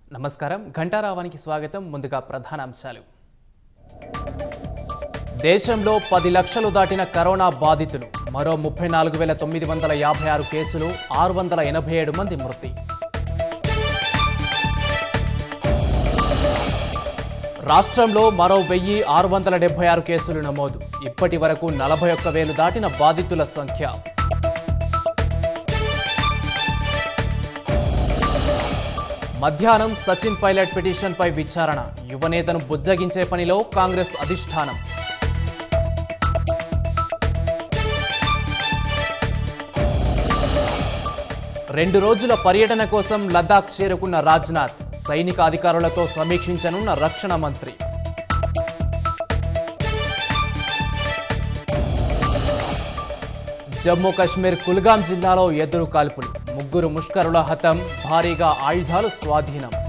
నమస్కారం ఘంటారావానికి స్వాగతం ముందుగా ప్రధాన అంశాలు దేశంలో పది లక్షలు దాటిన కరోనా బాధితులు మరో ముప్పై నాలుగు వేల తొమ్మిది వందల యాభై ఆరు కేసులు ఆరు వందల ఎనభై ఏడు మంది మృతి రాష్ట్రంలో మరో వెయ్యి ఆరు వందల డెబ్బై ఆరు కేసులు నమోదు ఇప్పటి వరకు నలభై ఒక్క వేలు దాటిన బాధితుల సంఖ్య మధ్యాహ్నం సచిన్ పైలట్ పిటిషన్పై విచారణ యువనేతను బుజ్జగించే పనిలో కాంగ్రెస్ అధిష్టానం రెండు రోజుల పర్యటన కోసం లద్దాఖ్ చేరుకున్న రాజ్నాథ్ సైనిక అధికారులతో సమీక్షించనున్న రక్షణ మంత్రి జమ్మూ కాశ్మీర్ కుల్గాం జిల్లాలో ఎదురు కాల్పులు ముగ్గురు ముష్కరుల హతం భారీగా ఆయుధాలు స్వాధీనం